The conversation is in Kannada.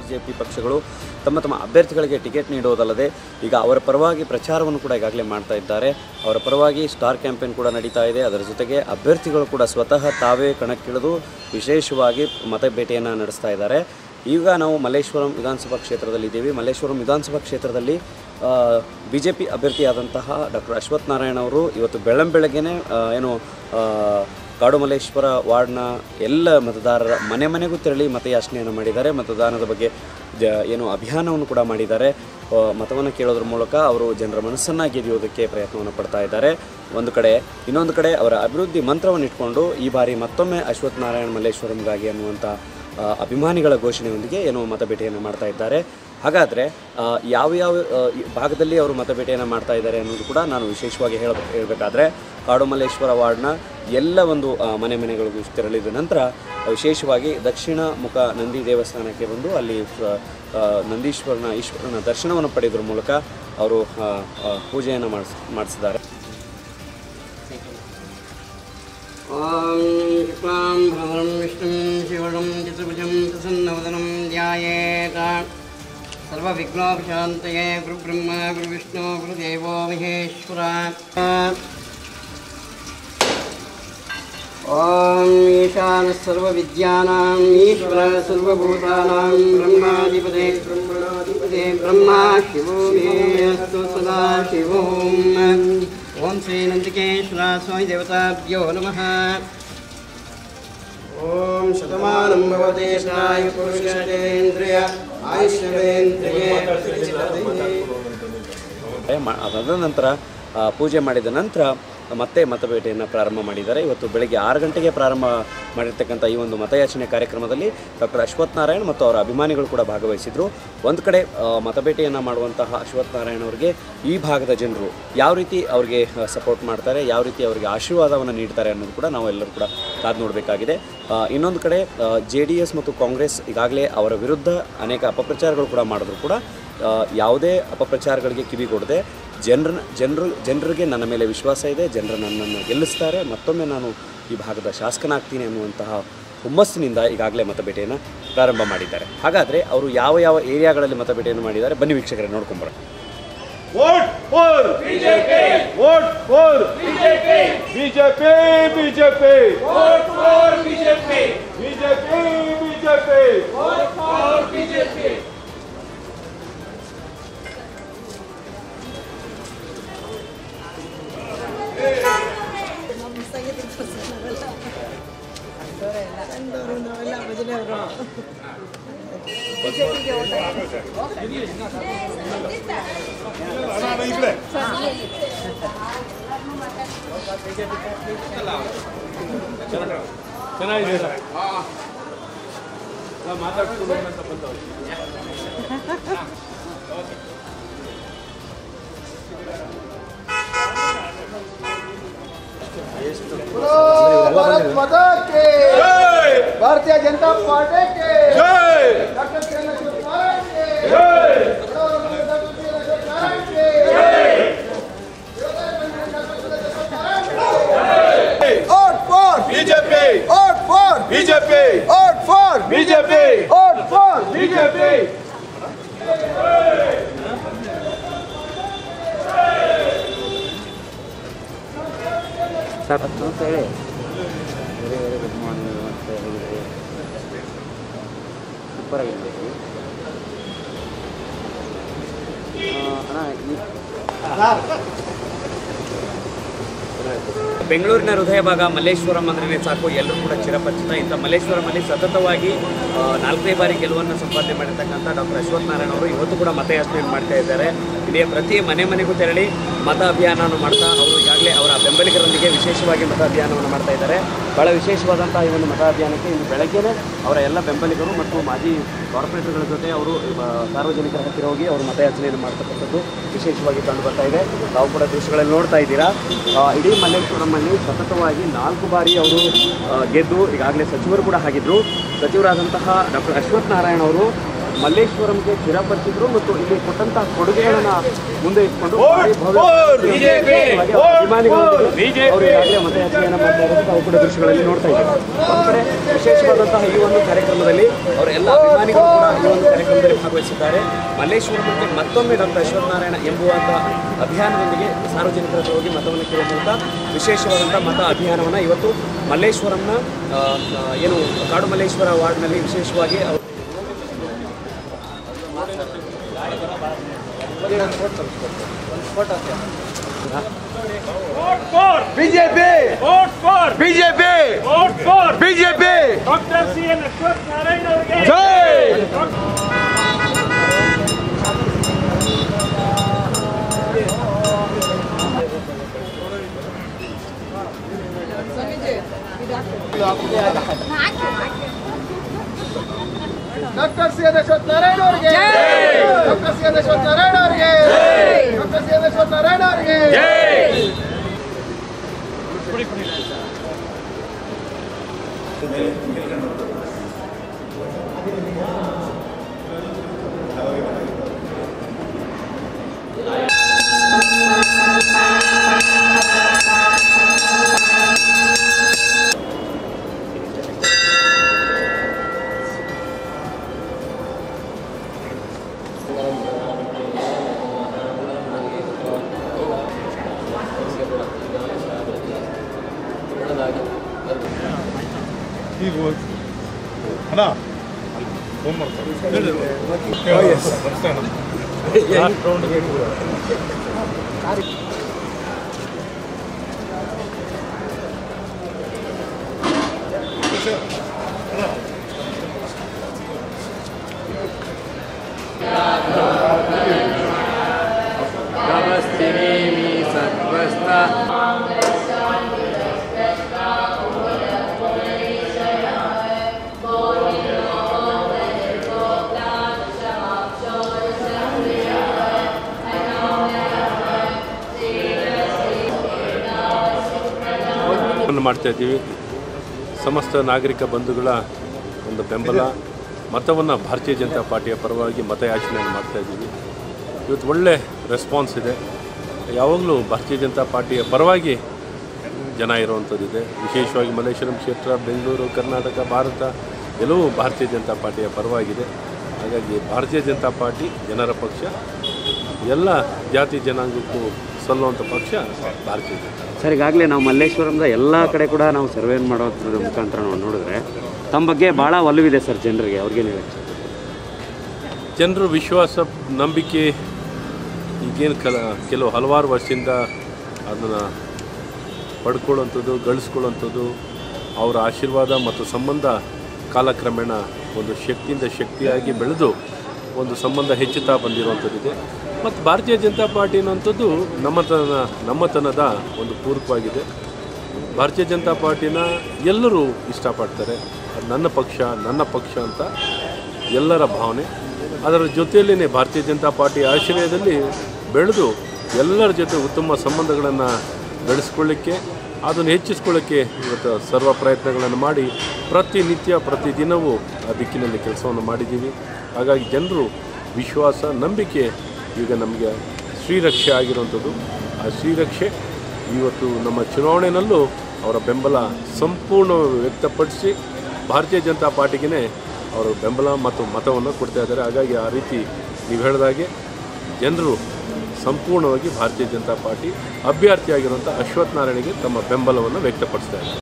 ಜೆ ಪಿ ಪಕ್ಷಗಳು ತಮ್ಮ ತಮ್ಮ ಅಭ್ಯರ್ಥಿಗಳಿಗೆ ಟಿಕೆಟ್ ನೀಡುವುದಲ್ಲದೆ ಈಗ ಅವರ ಪರವಾಗಿ ಪ್ರಚಾರವನ್ನು ಕೂಡ ಈಗಾಗಲೇ ಮಾಡ್ತಾ ಇದ್ದಾರೆ ಅವರ ಪರವಾಗಿ ಸ್ಟಾರ್ ಕ್ಯಾಂಪೇನ್ ಕೂಡ ನಡೀತಾ ಇದೆ ಅದರ ಜೊತೆಗೆ ಅಭ್ಯರ್ಥಿಗಳು ಕೂಡ ಸ್ವತಃ ತಾವೇ ಕಣಕ್ಕಿಳಿದು ವಿಶೇಷವಾಗಿ ಮತಬೇಟೆಯನ್ನು ನಡೆಸ್ತಾ ಇದ್ದಾರೆ ಈಗ ನಾವು ಮಲ್ಲೇಶ್ವರಂ ವಿಧಾನಸಭಾ ಕ್ಷೇತ್ರದಲ್ಲಿ ಇದ್ದೀವಿ ಮಲ್ಲೇಶ್ವರಂ ವಿಧಾನಸಭಾ ಕ್ಷೇತ್ರದಲ್ಲಿ ಬಿ ಜೆ ಪಿ ಅಭ್ಯರ್ಥಿಯಾದಂತಹ ಡಾಕ್ಟರ್ ಅಶ್ವಥ್ ನಾರಾಯಣ ಅವರು ಇವತ್ತು ಬೆಳ್ಳಂಬೆಳಗ್ಗೆನೇ ಆ, ಏನು ಆ, ಕಾಡುಮಲ್ಲೇಶ್ವರ ವಾರ್ಡ್ನ ಎಲ್ಲ ಮತದಾರರ ಮನೆ ಮನೆಗೂ ತೆರಳಿ ಮತಯಾಚನೆಯನ್ನು ಮಾಡಿದ್ದಾರೆ ಮತದಾನದ ಬಗ್ಗೆ ಜ ಏನು ಅಭಿಯಾನವನ್ನು ಕೂಡ ಮಾಡಿದ್ದಾರೆ ಆ, ಮತವನ್ನು ಕೇಳೋದ್ರ ಮೂಲಕ ಅವರು ಜನರ ಮನಸ್ಸನ್ನು ಗೆದಿಯೋದಕ್ಕೆ ಪ್ರಯತ್ನವನ್ನು ಪಡ್ತಾ ಇದ್ದಾರೆ ಒಂದು ಕಡೆ ಇನ್ನೊಂದು ಕಡೆ ಅವರ ಅಭಿವೃದ್ಧಿ ಮಂತ್ರವನ್ನು ಇಟ್ಕೊಂಡು ಈ ಬಾರಿ ಮತ್ತೊಮ್ಮೆ ಅಶ್ವಥ್ ನಾರಾಯಣ ಮಲ್ಲೇಶ್ವರಂಗಾಗಿ ಅನ್ನುವಂಥ ಆ, ಅಭಿಮಾನಿಗಳ ಘೋಷಣೆಯೊಂದಿಗೆ ಏನು ಮತಬೇಟೆಯನ್ನು ಮಾಡ್ತಾ ಇದ್ದಾರೆ ಹಾಗಾದರೆ ಯಾವ ಯಾವ ಆ, ಈ ಭಾಗದಲ್ಲಿ ಅವರು ಮತಬೇಟೆಯನ್ನು ಮಾಡ್ತಾ ಇದ್ದಾರೆ ಅನ್ನೋದು ಕೂಡ ನಾನು ವಿಶೇಷವಾಗಿ ಹೇಳ ಹೇಳಬೇಕಾದ್ರೆ ಕಾಡುಮಲ್ಲೇಶ್ವರ ವಾರ್ಡ್ನ ಎಲ್ಲ ಒಂದು ಆ, ಮನೆ ಮನೆಗಳಿಗೂ ತೆರಳಿದ ನಂತರ ವಿಶೇಷವಾಗಿ ದಕ್ಷಿಣ ಮುಖ ನಂದಿ ದೇವಸ್ಥಾನಕ್ಕೆ ಬಂದು ಅಲ್ಲಿ ಆ, ಆ, ನಂದೀಶ್ವರನ ಈಶ್ವರನ ದರ್ಶನವನ್ನು ಪಡೆಯೋದ್ರ ಮೂಲಕ ಅವರು ಆ, ಆ, ಪೂಜೆಯನ್ನು ಮಾಡಿಸ್ ಮಾಡಿಸಿದ್ದಾರೆ ॐ शुक्लां भरधरं विष्णुं शिवणं चतुर्भुजं प्रसन्नवदनं ध्यायेत सर्वविघ्नोपशान्तये गुरुब्रह्मा गुरुविष्णु गुरुदेवो महेश्वरा ॐ ईशानः सर्वविद्यानाम् ईश्वरः सर्वभूतानां ब्रह्माधिपते ब्रह्मणाधिपते ब्रह्मा शिवो मे अस्तु सदा शिवोम् ॐ श्रीनन्दिकेश्वरा स्वामी देवताभ्यो नमः ॐ शतमानं भवते स्नायु पुरुषेन्द्रिय आयुष्यवेन्द्रिये ಮಾ- ಅದಾದ ನಂತರ ಆ, ಪೂಜೆ ಮಾಡಿದ ನಂತರ ಮತ್ತೆ ಮತಬೇಟೆಯನ್ನು ಪ್ರಾರಂಭ ಮಾಡಿದ್ದಾರೆ ಇವತ್ತು ಬೆಳಗ್ಗೆ ಆರು ಗಂಟೆಗೆ ಪ್ರಾರಂಭ ಮಾಡಿರ್ತಕ್ಕಂಥ ಈ ಒಂದು ಮತಯಾಚನೆ ಕಾರ್ಯಕ್ರಮದಲ್ಲಿ ಡಾಕ್ಟರ್ ಅಶ್ವಥ್ ನಾರಾಯಣ್ ಮತ್ತು ಅವರ ಅಭಿಮಾನಿಗಳು ಕೂಡ ಭಾಗವಹಿಸಿದರು ಒಂದು ಕಡೆ ಆ, ಮತಬೇಟೆಯನ್ನು ಮಾಡುವಂತಹ ಅಶ್ವಥ್ ನಾರಾಯಣ್ ಅವರಿಗೆ ಈ ಭಾಗದ ಜನರು ಯಾವ ರೀತಿ ಅವರಿಗೆ ಸಪೋರ್ಟ್ ಮಾಡ್ತಾರೆ ಯಾವ ರೀತಿ ಅವರಿಗೆ ಆಶೀರ್ವಾದವನ್ನು ನೀಡ್ತಾರೆ ಅನ್ನೋದು ಕೂಡ ನಾವು ಎಲ್ಲರೂ ಕೂಡ ಕಾದು ನೋಡಬೇಕಾಗಿದೆ ಇನ್ನೊಂದು ಕಡೆ ಜೆ ಡಿ ಎಸ್ ಮತ್ತು ಕಾಂಗ್ರೆಸ್ ಈಗಾಗಲೇ ಅವರ ವಿರುದ್ಧ ಅನೇಕ ಅಪಪ್ರಚಾರಗಳು ಕೂಡ ಮಾಡಿದ್ರು ಕೂಡ ಆ, ಯಾವುದೇ ಅಪಪ್ರಚಾರಗಳಿಗೆ ಕಿವಿಗೊಡದೆ ಜನರ ಜನರು ಜನರಿಗೆ ನನ್ನ ಮೇಲೆ ವಿಶ್ವಾಸ ಇದೆ ಜನರು ನನ್ನನ್ನು ಗೆಲ್ಲಿಸ್ತಾರೆ ಮತ್ತೊಮ್ಮೆ ನಾನು ಈ ಭಾಗದ ಶಾಸಕನಾಗ್ತೀನಿ ಅನ್ನುವಂತಹ ಹುಮ್ಮಸ್ಸಿನಿಂದ ಈಗಾಗಲೇ ಮತಬೇಟೆಯನ್ನು ಪ್ರಾರಂಭ ಮಾಡಿದ್ದಾರೆ ಹಾಗಾದರೆ ಅವರು ಯಾವ ಯಾವ ಏರಿಯಾಗಳಲ್ಲಿ ಮತಬೇಟೆಯನ್ನು ಮಾಡಿದ್ದಾರೆ ಬನ್ನಿ ವೀಕ್ಷಕರೇ ನೋಡ್ಕೊಂಬರ vote for BJP vote for BJP BJP BJP vote for BJP BJP BJP vote for BJP ಚೆನ್ನಾಗಿದೆ ಮಾತಾಡ್ಕೊಂಡು ಅಂತ ಬಂದವರು भारत माता के जय भारतीय जनता पार्टी के जय डॉक्टर किरण अशोक नारायण के जय डॉक्टर किरण अशोक नारायण के vote for BJP vote for BJP vote for BJP vote for BJP sir ಅಂತ ಹೇಳಿ ವೆರಿ ವೆರಿ ಗುಡ್ ಮಾರ್ನಿಂಗ್ ಅಂತ ಹೇಳಿದರೆ ಸೂಪರ್ ಆಗಿದೆ ಅಣ್ಣ ಈ ಬೆಂಗಳೂರಿನ ಹೃದಯ ಭಾಗ ಮಲ್ಲೇಶ್ವರಂ ಅಂದ್ರೆ ಸಾಕು ಎಲ್ಲರೂ ಕೂಡ ಚಿರಪರಿಚಿತ ಇಂಥ ಮಲ್ಲೇಶ್ವರಮಲ್ಲಿ ಸತತವಾಗಿ ಆ, ನಾಲ್ಕನೇ ಬಾರಿ ಗೆಲುವನ್ನು ಸಂಪಾದನೆ ಮಾಡಿರ್ತಕ್ಕಂಥ ಡಾಕ್ಟರ್ ಅಶ್ವಥ್ ನಾರಾಯಣ ಅವರು ಇವತ್ತು ಕೂಡ ಮತಯಾಚನೆಯನ್ನು ಮಾಡ್ತಾ ಇದ್ದಾರೆ ಇದೇ ಪ್ರತಿ ಮನೆ ಮನೆಗೂ ತೆರಳಿ ಮತ ಅಭಿಯಾನವನ್ನು ಮಾಡ್ತಾ ಅವರು ಈಗಾಗಲೇ ಅವರ ಬೆಂಬಲಿಗರೊಂದಿಗೆ ವಿಶೇಷವಾಗಿ ಮತ ಅಭಿಯಾನವನ್ನು ಮಾಡ್ತಾ ಇದ್ದಾರೆ ಬಹಳ ವಿಶೇಷವಾದಂಥ ಈ ಒಂದು ಮತ ಅಭಿಯಾನಕ್ಕೆ ಇಂದು ಬೆಳಗ್ಗೆನೇ ಅವರ ಎಲ್ಲ ಬೆಂಬಲಿಗರು ಮತ್ತು ಮಾಜಿ ಕಾರ್ಪೊರೇಟರ್ಗಳ ಜೊತೆ ಅವರು ಆ, ಸಾರ್ವಜನಿಕರ ಹತ್ತಿರ ಹೋಗಿ ಅವರು ಮತಯಾಚನೆಯನ್ನು ಮಾಡ್ತಕ್ಕಂಥದ್ದು ವಿಶೇಷವಾಗಿ ಕಂಡು ಬರ್ತಾ ಇದೆ ತಾವು ಕೂಡ ದೃಶ್ಯಗಳಲ್ಲಿ ನೋಡ್ತಾ ಇದ್ದೀರಾ ಆ, ಇಡೀ ಮಲ್ಲೇಶ್ವರಮಲ್ಲಿ ಸತತವಾಗಿ ನಾಲ್ಕು ಬಾರಿ ಅವರು ಆ, ಗೆದ್ದು ಈಗಾಗಲೇ ಸಚಿವರು ಕೂಡ ಆಗಿದ್ದರು ಸಚಿವರಾದಂತಹ ಡಾಕ್ಟರ್ ಅಶ್ವಥ್ ನಾರಾಯಣ ಅವರು ಮಲ್ಲೇಶ್ವರಂಗೆ ಚಿರಪರಿಚಿತರು ಮತ್ತು ಇಲ್ಲಿ ಕೊಟ್ಟಂತಹ ಕೊಡುಗೆಗಳನ್ನ ಮುಂದೆ ಇಟ್ಕೊಂಡು ಭಾರಿ ಭವ್ಯ BJP! ಅಭಿಮಾನಿಗಳೊಂದಿಗೆ ಅವರು ಈಗಾಗಲೇ ಮತಯಾಚನೆಯನ್ನು ಮಾಡ್ತಾ ಇರೋದು ತಾವು ಕೂಡ ದೃಶ್ಯಗಳಲ್ಲಿ ನೋಡ್ತಾ ಇದ್ದೀವಿ ಒಂದು ಕಡೆ ವಿಶೇಷವಾದಂತಹ ಈ ಒಂದು ಕಾರ್ಯಕ್ರಮದಲ್ಲಿ ಅವರ ಎಲ್ಲ ಅಭಿಮಾನಿಗಳು ಕೂಡ ಈ ಒಂದು ಕಾರ್ಯಕ್ರಮದಲ್ಲಿ ಭಾಗವಹಿಸಿದ್ದಾರೆ ಮಲ್ಲೇಶ್ವರಕ್ಕೆ ಮತ್ತೊಮ್ಮೆ ಡಾಕ್ಟರ್ ಅಶ್ವತ್ಥನಾರಾಯಣ ಎಂಬುವಂಥ ಅಭಿಯಾನದೊಂದಿಗೆ ಸಾರ್ವಜನಿಕರ ಹತ್ರ ಹೋಗಿ ಮತವನ್ನು ಕೇಳುವ ಮೂಲಕ ವಿಶೇಷವಾದಂಥ ಮತ ಅಭಿಯಾನವನ್ನು ಇವತ್ತು ಮಲ್ಲೇಶ್ವರಂನ ಆ, ಆ, ಏನು ಕಾಡು ಮಲ್ಲೇಶ್ವರ ವಾರ್ಡ್ನಲ್ಲಿ ವಿಶೇಷವಾಗಿ ಅವರು Vote for BJP vote for BJP vote for BJP doctor C N Ashwath Narayana ಅವರಿಗೆ ಜೈ doctor C N Ashwath Narayana ಅವರಿಗೆ doctor C N Ashwath Narayana ಅವರಿಗೆ doctor C N Ashwath Narayana ಅವರಿಗೆ ಅಣ್ಣ ಫೋನ್ ಮಾಡ್ತಾರೆ ಲಾಸ್ಟ್ ರೌಂಡ್ ಅನ್ನು ಮಾಡ್ತಾ ಇದ್ದೀವಿ ಸಮಸ್ತ ನಾಗರಿಕ ಬಂಧುಗಳ ಒಂದು ಬೆಂಬಲ ಮತವನ್ನು ಭಾರತೀಯ ಜನತಾ ಪಾರ್ಟಿಯ ಪರವಾಗಿ ಮತಯಾಚನೆಯನ್ನು ಮಾಡ್ತಾ ಇದ್ದೀವಿ ಇವತ್ತು ಒಳ್ಳೆ ರೆಸ್ಪಾನ್ಸ್ ಇದೆ ಯಾವಾಗಲೂ ಭಾರತೀಯ ಜನತಾ ಪಾರ್ಟಿಯ ಪರವಾಗಿ ಜನ ಇರುವಂಥದ್ದಿದೆ ವಿಶೇಷವಾಗಿ ಮಲ್ಲೇಶ್ವರಂ ಕ್ಷೇತ್ರ ಬೆಂಗಳೂರು ಕರ್ನಾಟಕ ಭಾರತ ಎಲ್ಲವೂ ಭಾರತೀಯ ಜನತಾ ಪಾರ್ಟಿಯ ಪರವಾಗಿದೆ ಹಾಗಾಗಿ ಭಾರತೀಯ ಜನತಾ ಪಾರ್ಟಿ ಜನರ ಪಕ್ಷ ಎಲ್ಲ ಜಾತಿ ಜನಾಂಗಕ್ಕೂ ಸಲ್ಲುವಂಥ ಪಕ್ಷ ಭಾರತೀಯ ಜನತಾ ಸರ್ ಈಗಾಗಲೇ ನಾವು ಮಲ್ಲೇಶ್ವರಂದ ಎಲ್ಲ ಕಡೆ ಕೂಡ ನಾವು ಸರ್ವೇನ್ ಮಾಡೋದ್ರ ಮುಖಾಂತರ ನಾವು ನೋಡಿದ್ರೆ ತಮ್ಮ ಬಗ್ಗೆ ಭಾಳ ಒಲವಿದೆ ಸರ್ ಜನರಿಗೆ ಅವ್ರಿಗೆ ನೀವು ಜನರು ವಿಶ್ವಾಸ ನಂಬಿಕೆ ಈಗೇನು ಕಲ ಕೆಲವು ಹಲವಾರು ವರ್ಷದಿಂದ ಅದನ್ನು ಪಡ್ಕೊಳ್ಳೋಂಥದ್ದು ಗಳಿಸ್ಕೊಳ್ಳೋಂಥದ್ದು ಅವರ ಆಶೀರ್ವಾದ ಮತ್ತು ಸಂಬಂಧ ಕಾಲಕ್ರಮೇಣ ಒಂದು ಶಕ್ತಿಯಿಂದ ಶಕ್ತಿಯಾಗಿ ಬೆಳೆದು ಒಂದು ಸಂಬಂಧ ಹೆಚ್ಚುತ್ತಾ ಬಂದಿರುವಂಥದ್ದಿದೆ ಮತ್ತು ಭಾರತೀಯ ಜನತಾ ಪಾರ್ಟಿ ಅನ್ನುವಂಥದ್ದು ನಮ್ಮತನ ನಮ್ಮತನದ ಒಂದು ಪೂರಕವಾಗಿದೆ ಭಾರತೀಯ ಜನತಾ ಪಾರ್ಟಿನ ಎಲ್ಲರೂ ಇಷ್ಟಪಡ್ತಾರೆ ಅದು ನನ್ನ ಪಕ್ಷ ನನ್ನ ಪಕ್ಷ ಅಂತ ಎಲ್ಲರ ಭಾವನೆ ಅದರ ಜೊತೆಯಲ್ಲೇ ಭಾರತೀಯ ಜನತಾ ಪಾರ್ಟಿ ಆಶ್ರಯದಲ್ಲಿ ಬೆಳೆದು ಎಲ್ಲರ ಜೊತೆ ಉತ್ತಮ ಸಂಬಂಧಗಳನ್ನು ಬೆಳೆಸ್ಕೊಳ್ಳಿಕ್ಕೆ ಅದನ್ನು ಹೆಚ್ಚಿಸ್ಕೊಳ್ಳೋಕ್ಕೆ ಇವತ್ತು ಸರ್ವ ಪ್ರಯತ್ನಗಳನ್ನು ಮಾಡಿ ಪ್ರತಿನಿತ್ಯ ಪ್ರತಿದಿನವೂ ಆ ದಿಕ್ಕಿನಲ್ಲಿ ಕೆಲಸವನ್ನು ಮಾಡಿದ್ದೀವಿ ಹಾಗಾಗಿ ಜನರು ವಿಶ್ವಾಸ ನಂಬಿಕೆ ಈಗ ನಮಗೆ ಶ್ರೀರಕ್ಷೆ ಆಗಿರುವಂಥದ್ದು ಆ ಶ್ರೀರಕ್ಷೆ ಇವತ್ತು ನಮ್ಮ ಚುನಾವಣೆಯಲ್ಲೂ ಅವರ ಬೆಂಬಲ ಸಂಪೂರ್ಣ ವ್ಯಕ್ತಪಡಿಸಿ ಭಾರತೀಯ ಜನತಾ ಪಾರ್ಟಿಗೆ ಅವರು ಬೆಂಬಲ ಮತ್ತು ಮತವನ್ನು ಕೊಡ್ತಾ ಇದ್ದಾರೆ ಹಾಗಾಗಿ ಆ ರೀತಿ ನೀವು ಹೇಳಿದಾಗೆ ಜನರು ಸಂಪೂರ್ಣವಾಗಿ ಭಾರತೀಯ ಜನತಾ ಪಾರ್ಟಿ ಅಭ್ಯರ್ಥಿಯಾಗಿರುವಂಥ ಅಶ್ವಥ್ ನಾರಾಯಣಿಗೆ ತಮ್ಮ ಬೆಂಬಲವನ್ನು ವ್ಯಕ್ತಪಡಿಸ್ತಾ ಇದ್ದಾರೆ